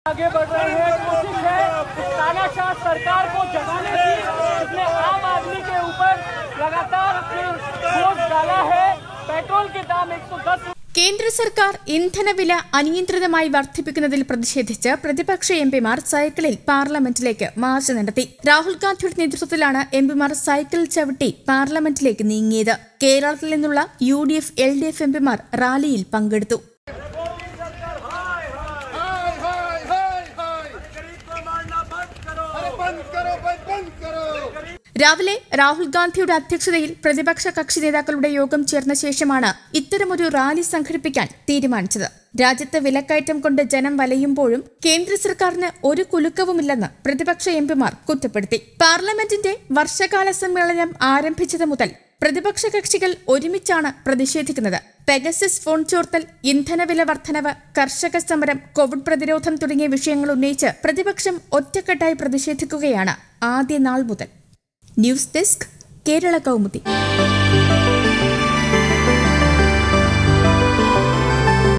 आगे बढ़ रहे हैं कोशिश है इस तानाशाह सरकार को जगाने की इसने आम आदमी के ऊपर लगातार अपने बोझ डाला है पेट्रोल के दाम 110 കേന്ദ്ര സർക്കാർ ഇന്ധനവില അനിയന്ത്രിതമായി വർദ്ധിപ്പിക്കുന്നതിൽ പ്രതിഷേധിച്ച് പ്രതിപക്ഷ എംപിമാർ സൈക്കിളിൽ പാർലമെന്റിലേക്ക് മാർച്ച് നടത്തി രാഹുൽ ഗാന്ധിയുടെ നേതൃത്വത്തിലാണ് എംപിമാർ സൈക്കിൾ ചവിട്ടി പാർലമെന്റിലേക്ക് നീങ്ങിയത് കേരളത്തിൽ നിന്നുള്ള U D F L D F എംപിമാർ റാലിയിൽ പങ്കെടുത്തു हाय हाय हाय हाय अरे बंद करो भाई बंद करो രാവിലെ രാഹുൽ ഗാന്ധിയുടെ അധ്യക്ഷതയിൽ പ്രതിപക്ഷ കക്ഷി നേതാക്കളുടെ യോഗം ചേർന്ന ശേഷമാണ് ഇത്തരമൊരു റാലി സംഘടിപ്പിക്കാൻ തീരുമാനിച്ചത് രാജ്യത്ത് വിലക്കയറ്റം കൊണ്ട് ജനം വലയുമ്പോഴും കേന്ദ്ര സർക്കാരിന് ഒരു കുലുക്കവുമില്ലെന്ന് പ്രതിപക്ഷ എംപിമാർ കുറ്റപ്പെടുത്തി പാർലമെന്റിന്റെ വർഷകാല സമ്മേളനം ആരംഭിച്ചത് മുതൽ പ്രതിപക്ഷ കക്ഷികൾ ഒരുമിച്ചാണ് പ്രതിഷേധിക്കുന്നത് പെഗസസ് ഫോൺ ചോർത്തൽ ഇന്ധനവില വർധനവ് കർഷക സമരം കോവിഡ് പ്രതിരോധം തുടങ്ങിയ വിഷയങ്ങൾ ഉന്നയിച്ച് പ്രതിപക്ഷം ഒറ്റക്കെട്ടായി പ്രതിഷേധിക്കുകയാണ് ആദ്യ നാൾ മുതൽ ന്യൂസ് ഡെസ്ക് കേരള കൗമുദി